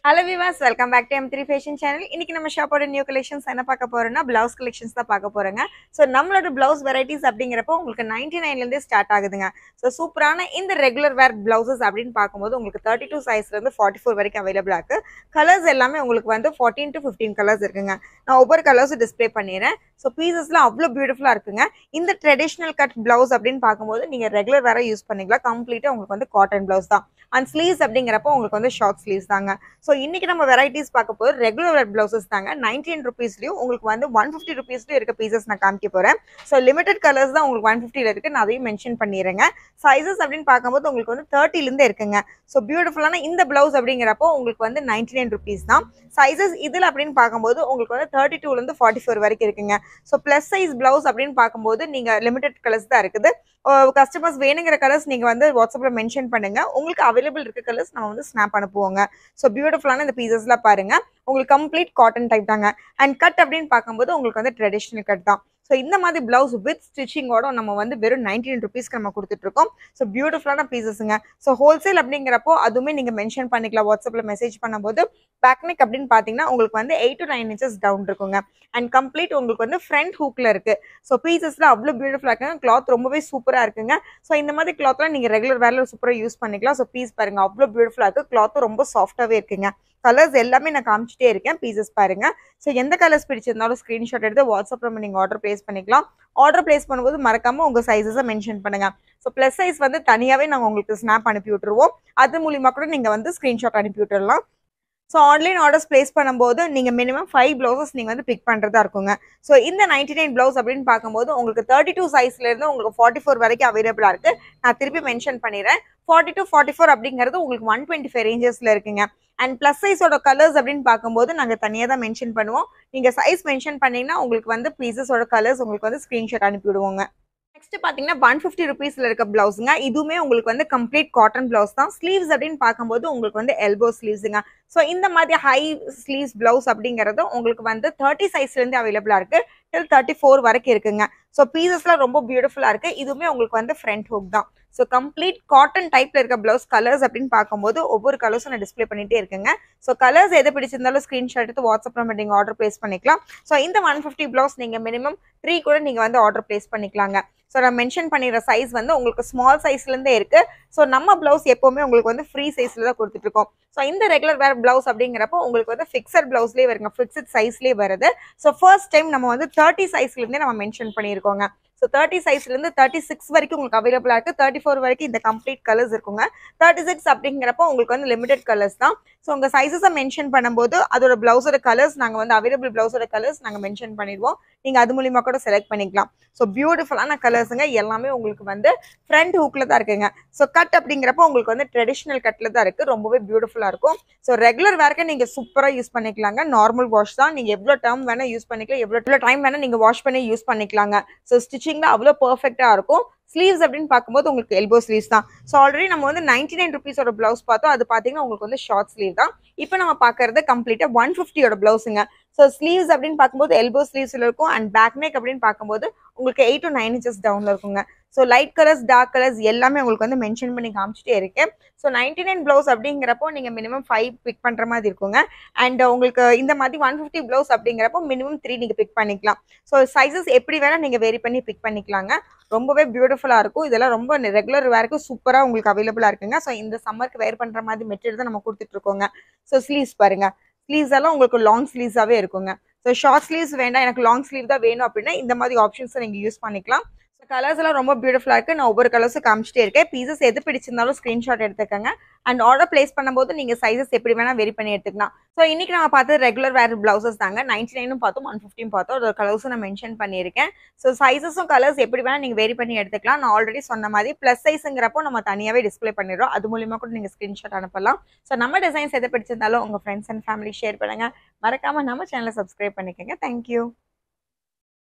hello விவாஸ் welcome back to M three fashion channel இன்னைக்கு நம்ம ஷாப்போட நியூ கலெக்ஷன்ஸ் என்ன பார்க்க போறோம்னா பிளவுஸ் கலெக்ஷன்ஸ் தான் பார்க்க போறோங்க ஸோ நம்மளோட பிளவுஸ் வெரைட்டிஸ் அப்படிங்கிறப்போ உங்களுக்கு நைன்டி நைன்லேருந்தே ஸ்டார்ட் ஆகுதுங்க ஸோ சூப்பரான இந்த ரெகுலர் வேர் பிளவுசஸ் அப்படின்னு பார்க்கும்போது உங்களுக்கு தேர்ட்டி டூ சைஸ்லேருந்து ஃபார்ட்டி ஃபோர் வரைக்கும் அவைலபிளாக இருக்கு கலர்ஸ் எல்லாமே உங்களுக்கு வந்து ஃபார்ட்டீன் டு ஃபிஃப்டீன் கலர்ஸ் இருக்குங்க நான் ஒவ்வொரு கலர்ஸும் டிஸ்ப்ளே பண்ணிடுறேன் ஸோ பீசஸ்லாம் அவ்வளோ பியூட்டிஃபுல்லாக இருக்குங்க இந்த ட்ரெடிஷ்னல் கட் பிளவுஸ் அப்படின்னு பார்க்கும்போது நீங்கள் ரெகுலர் வேற யூஸ் பண்ணிக்கலாம் கம்ப்ளீட்டாக உங்களுக்கு வந்து காட்டன் பிளவுஸ் தான் அண்ட் ஸ்லீவ்ஸ் அப்படிங்கிறப்போ உங்களுக்கு வந்து ஷார்ட் ஸ்லீவ்ஸ் தாங்க ஸோ இன்னைக்கு நம்ம வெரைட்டிஸ் பார்க்க போது ரெகுலர் வேர் பிளவுசஸ் தாங்க நைன்டீன் ருபீஸ்லையும் உங்களுக்கு வந்து ஒன் ஃபிஃப்டி ருபீஸ்லையும் இருக்க பீசஸ் நான் காமிக்க போகிறேன் ஸோ லிமிடெட் கலர்ஸ் தான் உங்களுக்கு ஒன் ஃபிஃப்டியில் இருக்குது நான் அதையும் மென்ஷன் பண்ணிடுறேங்க சைஸஸ் அப்படின்னு பார்க்கும்போது உங்களுக்கு வந்து தேர்ட்டிலேருந்து இருக்குங்க ஸோ பியூட்டிஃபுல்லான இந்த பிளவுஸ் அப்படிங்கிறப்போ உங்களுக்கு வந்து நைன்டி நைன் ருபீஸ் தான் சைஸஸ் இதில் அப்படின்னு பார்க்கும்போது உங்களுக்கு வந்து தேர்ட்டி டூலேருந்து ஃபார்ட்டி ஃபோர் வரைக்கும் இருக்குங்க ஸோ ப்ளஸ் சைஸ் பிளவுஸ் அப்படின்னு பார்க்கும்போது நீங்கள் லிமிடெட் கலர்ஸ் தான் இருக்குது கஸ்டமர்ஸ் வேணுங்கிற கலர்ஸ் நீங்கள் வந்து வாட்ஸ்அப்பில் மென்ஷன் பண்ணுங்க உங்களுக்கு அவைலபிள் இருக்க கலர்ஸ் நம்ம வந்து ஸ்னாப் அனுப்புவோங்க ஸோ பியூட்டிஃபுல்லான இந்த பீசஸ்லாம் பாருங்க உங்களுக்கு கம்ப்ளீட் காட்டன் டைப் தாங்க அண்ட் கட் அப்படின்னு பார்க்கும்போது உங்களுக்கு வந்து ட்ரெடிஷ்னல் கட் தான் ஸோ இந்த மாதிரி பிளவுஸ் வித் ஸ்டிச்சிங்கோட நம்ம வந்து வெறும் நைன்டீன் ருபீஸ்க்கு நம்ம கொடுத்துட்ருக்கோம் ஸோ பியூட்டிஃபுல்லான பீசஸுங்க ஸோ ஹோல்சேல் அப்படிங்கிறப்போ அதுவுமே நீங்கள் மென்ஷன் பண்ணிக்கலாம் வாட்ஸ்அப்பில் மெசேஜ் பண்ணும்போது பேக்னிக் அப்படின்னு பார்த்தீங்கன்னா உங்களுக்கு வந்து eight to nine inches down இருக்குங்க அண்ட் கம்ப்ளீட் உங்களுக்கு வந்து ஃப்ரண்ட் ஹூக்கில் இருக்குது ஸோ பீசஸ்லாம் அவ்வளோ பியூட்டிஃபுல்லாக இருக்குங்க கிளாத் ரொம்பவே சூப்பராக இருக்குங்க ஸோ இந்த மாதிரி கிளாத்லாம் நீங்கள் ரெகுலர் வேரில் சூப்பராக யூஸ் பண்ணிக்கலாம் ஸோ பீஸ் பாருங்க அவ்வளோ பியூட்டிஃபுல்லாக இருக்குது கிளாத்தும் ரொம்ப சாஃப்டாகவே இருக்குங்க கலர்ஸ் எல்லாமே நான் காமிச்சிட்டே இருக்கேன் பீசஸ் பாருங்க ஸோ எந்த கலர்ஸ் பிடிச்சிருந்தாலும் ஸ்க்ரீன்ஷாட் எடுத்து வாட்ஸ்அப்பில் நம்ம நீங்கள் ஆர்டர் ப்ளேஸ் பண்ணிக்கலாம் ஆர்டர் ப்ளேஸ் பண்ணும்போது மறக்காம உங்கள் சைஸஸை மென்ஷன் பண்ணுங்க ஸோ ப்ளஸ் சைஸ் வந்து தனியாகவே நாங்கள் உங்களுக்கு ஸ்னாப் அனுப்பி விட்டுருவோம் அது மூலியமாக கூட நீங்கள் வந்து ஸ்க்ரீன்ஷாட் அனுப்பி விட்டுறலாம் ஸோ ஆன்லைன் ஆர்டர்ஸ் ப்ளேஸ் பண்ணும்போது நீங்கள் மினிமம் ஃபைவ் ப்ளவுசஸ் நீங்கள் வந்து பிக் பண்ணுறதா இருக்குங்க ஸோ இந்த நைன்டி நைன் ப்ளவுஸ் அப்படின்னு பார்க்கும்போது உங்களுக்கு தேர்ட்டி டூ சைஸ்லேருந்து உங்களுக்கு ஃபார்ட்டி ஃபோர் வரைக்கும் அவைலபிளாக இருக்குது நான் திருப்பி மென்ஷன் பண்ணிடுறேன் ஃபார்ட்டி டூ ஃபார்ட்டி ஃபோர் அப்படிங்கிறது உங்களுக்கு ஒன் டுவெண்ட்டி ஃபைவ் ரேஞ்சஸில் இருக்குங்க அண்ட் ப்ளஸ் சைஸோட கலர்ஸ் அப்படின்னு பார்க்கும்போது நாங்கள் தனியாக தான் மென்ஷன் பண்ணுவோம் நீங்கள் சைஸ் மென்ஷன் பண்ணீங்கன்னா உங்களுக்கு வந்து பீசஸோட கலர்ஸ் உங்களுக்கு வந்து ஸ்க்ரீன்ஷாட் அனுப்பி விடுவோங்க நெக்ஸ்ட் பார்த்தீங்கன்னா ஒன் ஃபிஃப்டி ருபீஸில் இருக்க பிளவுஸுங்க இதுவுமே உங்களுக்கு வந்து கம்ப்ளீட் காட்டன் பிளவுஸ் தான் ஸ்லீவ்ஸ் அப்படின்னு பார்க்கும்போது உங்களுக்கு வந்து எல்போ ஸ்லீவ்ஸுங்க ஸோ இந்த மாதிரி ஹை ஸ்லீவ்ஸ் பிளவுஸ் அப்படிங்கிறது உங்களுக்கு வந்து தேர்ட்டி சைஸ்லேருந்து அவைலபிளாக இருக்குது டில் தேர்ட்டி ஃபோர் வரைக்கும் இருக்குங்க ஸோ பீசஸ்லாம் ரொம்ப பியூட்டிஃபுல்லாக இருக்குது இதுவுமே உங்களுக்கு வந்து ஃப்ரண்ட் ஹுக் தான் ஸோ கம்ப்ளீட் காட்டன் டைப்ல இருக்க பிளவுஸ் கலர்ஸ் அப்படின்னு பார்க்கும்போது ஒவ்வொரு கலர்ஸும் நான் டிஸ்ப்ளே பண்ணிட்டே இருக்குங்க ஸோ கலர்ஸ் எது பிடிச்சிருந்தாலும் ஸ்க்ரீன்ஷாட் எடுத்து வாட்ஸ்அப் நம்ம நீங்கள் ஆர்டர் ப்ளேஸ் பண்ணிக்கலாம் ஸோ இந்த ஒன் ஃபிஃப்டி பிளவுஸ் நீங்கள் மினிமம் த்ரீ கூட நீங்கள் வந்து ஆர்டர் ப்ளேஸ் பண்ணிக்கலாங்க ஸோ நான் மென்ஷன் பண்ணிடுற சைஸ் வந்து உங்களுக்கு ஸ்மால் சைஸ்லேருந்தே இருக்கு ஸோ நம்ம பிளவுஸ் எப்போவுமே உங்களுக்கு வந்து ஃப்ரீ சைஸில் தான் கொடுத்துட்ருக்கோம் ஸோ இந்த ரெகுலர் வேர் பிளவுஸ் அப்படிங்கிறப்போ உங்களுக்கு வந்து ஃபிக்ஸட் பிளவுஸ்லேயே வருங்க ஃபிக்ஸட் சைஸ்லேயே வருது ஸோ ஃபர்ஸ்ட் டைம் நம்ம வந்து தேர்ட்டி சைஸ்லேருந்தே நம்ம மென்ஷன் பண்ணியிருக்கோங்க ஸோ தேர்ட்டி சைஸ்லேருந்து தேர்ட்டி சிக்ஸ் வரைக்கும் உங்களுக்கு அவைலபிளாக இருக்குது தேர்ட்டி ஃபோர் வரைக்கும் இந்த கம்ப்ளீட் கலர்ஸ் இருக்குங்க தேர்ட்டி சிக்ஸ் அப்படிங்கிறப்போ உங்களுக்கு வந்து லிமிடெட் கலர்ஸ் தான் ஸோ உங்கள் சைஸஸை மென்ஷன் பண்ணும்போது அதோட பிளவுஸோட கலர்ஸ் நாங்கள் வந்து அவைலபிள் பிளவுஸோட கலர்ஸ் நாங்கள் மென்ஷன் பண்ணிடுவோம் நீங்கள் அது மூலியமாக கூட செலக்ட் பண்ணிக்கலாம் ஸோ பியூட்டிஃபுல்லான கலர்ஸுங்க எல்லாமே உங்களுக்கு வந்து ஃப்ரண்ட் ஹூக்கில் தான் இருக்குங்க ஸோ கட் அப்படிங்கிறப்போ உங்களுக்கு வந்து ட்ரெடிஷ்னல் கட்டில் தான் இருக்குது ரொம்பவே பியூட்டிஃபுல்லாக இருக்கும் ஸோ ரெகுலர் வேர்க்கு நீங்கள் சூப்பராக யூஸ் பண்ணிக்கலாங்க நார்மல் வாஷ் தான் நீங்கள் எவ்வளோ டேர்ம் வேணால் யூஸ் பண்ணிக்கலாம் எவ்வளோ டைம் வேணால் நீங்கள் வாஷ் பண்ணி யூஸ் பண்ணிக்கலாங்க ஸோ ஸ்டிச்சிங்கில் அவ்வளோ பர்ஃபெக்டாக இருக்கும் ஸ்லீவ்ஸ் அப்படின்னு பார்க்கும்போது உங்களுக்கு எல்போ ஸ்லீவ்ஸ் தான் ஸோ ஆல்ரெடி நம்ம வந்து நைன்டி நைன் ருபீஸோட பிளவுஸ் பார்த்தோம் அது பார்த்தீங்கன்னா உங்களுக்கு வந்து ஷார்ட் ஸ்லீவ் தான் இப்போ நம்ம பார்க்கறது கம்ப்ளீட்டாக ஒன் ஃபிஃப்டியோட பிளவுஸுங்க ஸோ ஸ்லீவ்ஸ் அப்படின்னு பார்க்கும்போது எல்போ ஸ்லீவ்ஸில் இருக்கும் அண்ட் பேக் நெக் அப்படின்னு பார்க்கும்போது உங்களுக்கு எயிட் டு நைன் இன்ச்சஸ் டவுனில் இருக்குங்க so light colours dark colours எல்லாமே உங்களுக்கு வந்து மென்ஷன் பண்ணி காமிச்சிட்டே இருக்கேன் ஸோ நைன்டி நைன் ப்ளவுஸ் அப்படிங்கிறப்போ நீங்கள் மினிமம் ஃபைவ் பிக் பண்ணுற மாதிரி இருக்குங்க அண்ட் உங்களுக்கு இந்த மாதிரி ஒன் ஃபிஃப்டி ப்ளவுஸ் அப்படிங்கிறப்போ மினிமம் த்ரீ நீங்கள் பிக் பண்ணிக்கலாம் ஸோ சைஸஸ் எப்படி வேணால் நீங்கள் வேரி பண்ணி பிக் பண்ணிக்கலாங்க ரொம்பவே பியூட்டிஃபுல்லாக இருக்கும் இதெல்லாம் ரொம்ப ரெகுலர் வேருக்கு சூப்பராக உங்களுக்கு அவைலபிளாக இருக்குங்க ஸோ இந்த சம்மருக்கு வேர் பண்ணுற மாதிரி மெட்டீரியல் தான் நம்ம கொடுத்துட்ருக்கோங்க ஸோ ஸ்லீவ்ஸ் பாருங்க ஸ்லீவ்ஸ் எல்லாம் உங்களுக்கு லாங் ஸ்லீவ்ஸாகவே இருக்குங்க ஸோ ஷார்ட் ஸ்லீவ்ஸ் வேண்டாம் எனக்கு லாங் ஸ்லீவ் தான் வேணும் அப்படின்னா இந்த மாதிரி ஆப்ஷன்ஸை நீங்கள் யூஸ் பண்ணிக்கலாம் கலர்ஸ் எல்லாம் ரொம்ப பியூட்டிஃபுல்லாக இருக்குது நான் ஒவ்வொரு கலர்ஸும் காமிச்சிட்டே இருக்கேன் பீசஸ் எது பிடிச்சிருந்தாலும் ஸ்க்ரீன்ஷாட் எடுத்துக்கோங்க அண்ட் ஆர்டர் பிளேஸ் பண்ணும்போது நீங்கள் சைஸஸ் எப்படி வேணால் வெரி பண்ணி எடுத்துக்கலாம் ஸோ இன்றைக்கி நம்ம பார்த்து ரெகுலர் வேர் பிளவுசஸ் தாங்க நைன்டி நைனும் பார்த்தோம் ஒன் ஃபிஃப்டியும் பார்த்தோம் அதோட கலர்ஸும் நான் மென்ஷன் பண்ணியிருக்கேன் ஸோ சைஸஸும் கலர்ஸ் எப்படி வேணால் நீங்கள் வெரி பண்ணி எடுத்துக்கலாம் நான் ஆல்ரெடி சொன்ன மாதிரி ப்ளஸ் சைஸுங்கிறப்போ நம்ம தனியாகவே டிஸ்பிளே பண்ணிடுறோம் அது மூலியமாக கூட நீங்கள் ஸ்க்ரீன்ஷாட் அனுப்பலாம் ஸோ நம்ம டிசைன்ஸ் எதை பிடிச்சிருந்தாலும் உங்கள் ஃப்ரெண்ட்ஸ் அண்ட் ஃபேமிலி ஷேர் பண்ணுங்கள் மறக்காமல் நம்ம சேனலை சப்ஸ்கிரைப் பண்ணிக்கோங்க தேங்க்யூ